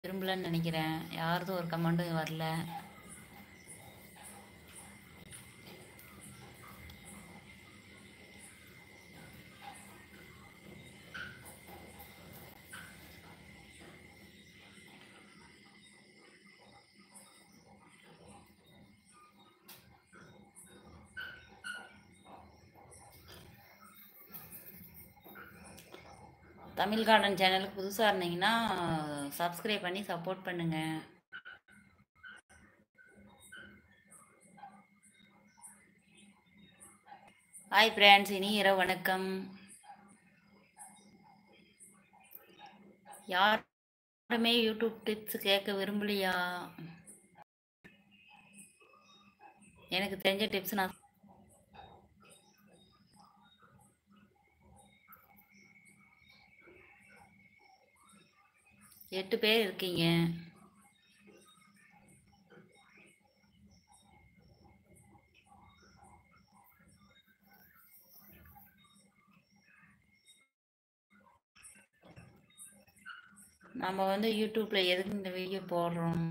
விரும்பலன்னு நினைக்கிறேன் யாரதும் ஒரு கமெண்டும் வரல தமிழ் கார்டன் சேனலுக்கு புதுசாக இருந்தீங்கன்னா சப்ஸ்கிரைப் பண்ணி சப்போர்ட் பண்ணுங்கள் ஹாய் ஃப்ரெண்ட்ஸ் இனி இரவு வணக்கம் யாருமே யூடியூப் டிப்ஸ் கேட்க விரும்பலையா எனக்கு தெரிஞ்ச டிப்ஸ் நான் எட்டு பேர் இருக்கீங்க நம்ம வந்து யூடியூப்ல எதுக்கு இந்த வீடியோ போடுறோம்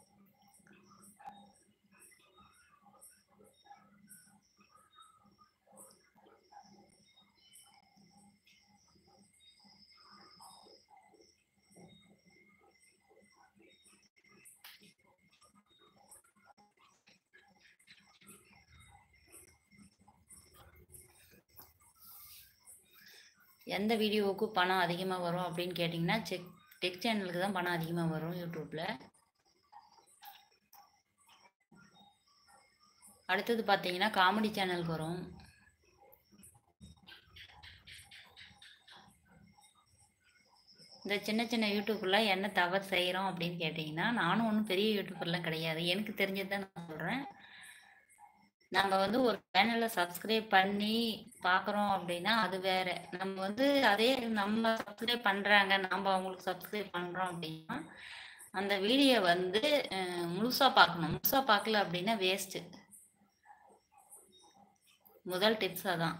எந்த வீடியோவுக்கு பணம் அதிகமாக வரும் அப்படின்னு கேட்டிங்கன்னா செக் டெக் சேனலுக்கு தான் பணம் அதிகமாக வரும் யூடியூப்பில் அடுத்தது பார்த்தீங்கன்னா காமெடி சேனலுக்கு வரும் இந்த சின்ன சின்ன யூடியூப்லாம் என்ன தவறு செய்கிறோம் அப்படின்னு கேட்டிங்கன்னா நானும் ஒன்றும் பெரிய யூடியூபர்லாம் கிடையாது எனக்கு தெரிஞ்சது தான் நான் சொல்கிறேன் நம்ம வந்து ஒரு சேனலை சப்ஸ்கிரைப் பண்ணி பார்க்குறோம் அப்படின்னா அது வேற நம்ம வந்து அதே நம்ம சப்ஸ்கிரைப் பண்ணுறாங்க நம்ம அவங்களுக்கு சப்ஸ்கிரைப் பண்ணுறோம் அப்படின்னா அந்த வீடியோ வந்து அஹ், முழுசா பார்க்கணும் முழுசா பார்க்கல அப்படின்னா வேஸ்ட்டு முதல் டிப்ஸ் அதான்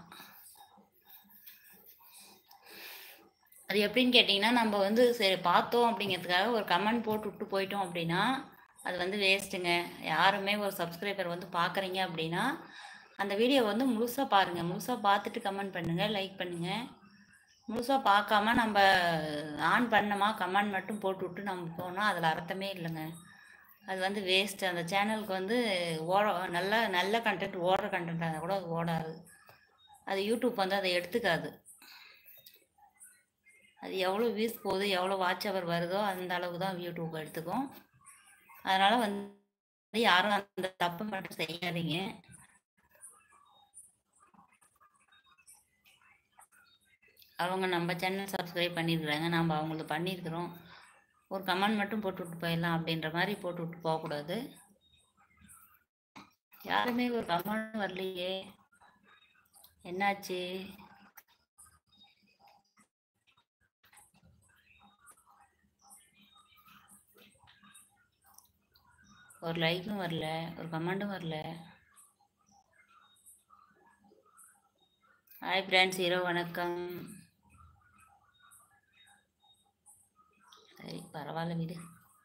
அது எப்படின்னு கேட்டிங்கன்னா நம்ம வந்து சரி பார்த்தோம் அப்படிங்கிறதுக்காக ஒரு கமெண்ட் போட்டு விட்டு போயிட்டோம் அப்படின்னா அது வந்து வேஸ்ட்டுங்க யாருமே ஒரு சப்ஸ்கிரைபர் வந்து பார்க்குறீங்க அப்படின்னா அந்த வீடியோ வந்து முழுசாக பாருங்கள் முழுசாக பார்த்துட்டு கமெண்ட் பண்ணுங்கள் லைக் பண்ணுங்கள் முழுசாக பார்க்காம நம்ம ஆன் பண்ணோமா கமெண்ட் மட்டும் போட்டு விட்டு நம்ம போனால் அதில் அர்த்தமே இல்லைங்க அது வந்து வேஸ்ட்டு அந்த சேனலுக்கு வந்து ஓட நல்ல நல்ல கண்டென்ட் ஓடுற கண்டென்ட்டாக கூட அது ஓடாது அது யூடியூப் வந்து அதை எடுத்துக்காது அது எவ்வளோ வியூஸ் போகுது எவ்வளோ வாட்ச் அவர் வருதோ அந்த அளவுக்கு தான் யூடியூப் எடுத்துக்கும் அதனால் வந்து யாரும் அந்த தப்பு மட்டும் செய்யாதீங்க அவங்க நம்ம சேனல் சப்ஸ்கிரைப் பண்ணியிருக்கிறாங்க நம்ம அவங்களுக்கு பண்ணியிருக்கிறோம் ஒரு கமெண்ட் மட்டும் போட்டு விட்டு போயிடலாம் அப்படின்ற மாதிரி போட்டு விட்டு போகக்கூடாது யாருமே ஒரு கமெண்ட் வரலையே என்னாச்சு ஒரு லைக்கும் வரல ஒரு கமெண்ட்டும் வரல ஹாய் ஃப்ரெண்ட்ஸ் ஹீரோ வணக்கம் சரி பரவாயில்ல விடு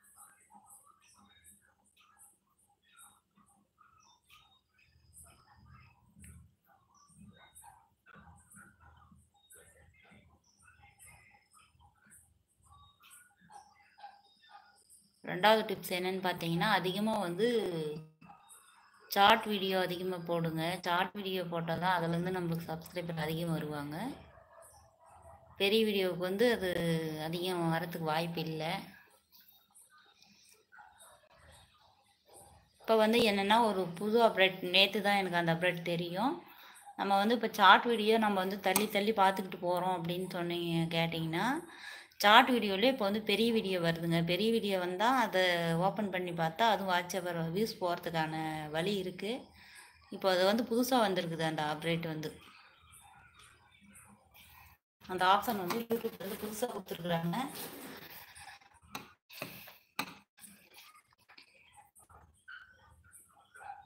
ரெண்டாவது டிப்ஸ் என்னன்னு பார்த்தீங்கன்னா அதிகமாக வந்து சார்ட் வீடியோ அதிகமாக போடுங்க சார்ட் வீடியோ போட்டால் தான் அதுலேருந்து நம்மளுக்கு சப்ஸ்கிரைபர் அதிகம் வருவாங்க பெரிய வீடியோவுக்கு வந்து அது அதிகம் வரத்துக்கு வாய்ப்பு இல்லை இப்போ வந்து என்னென்னா ஒரு புது அப்டேட் நேற்று தான் எனக்கு அந்த அப்டேட் தெரியும் நம்ம வந்து இப்போ சார்ட் வீடியோ நம்ம வந்து தள்ளி தள்ளி பார்த்துக்கிட்டு போகிறோம் அப்படின்னு சொன்னீங்க கேட்டிங்கன்னா சார்ட் வீடியோலேயே இப்போ வந்து பெரிய வீடியோ வருதுங்க பெரிய வீடியோ வந்தால் அதை ஓப்பன் பண்ணி பார்த்தா அதுவும் வாட்ச் அவர் வியூஸ் போகிறதுக்கான வழி இருக்குது இப்போ அது வந்து புதுசாக வந்திருக்குது அந்த அப்டேட் வந்து அந்த ஆப்ஷன் வந்து யூடியூப் வந்து புதுசாக கொடுத்துருக்குறாங்க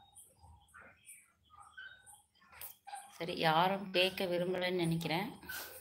சரி யாரும் கேட்க விரும்பலைன்னு நினைக்கிறேன்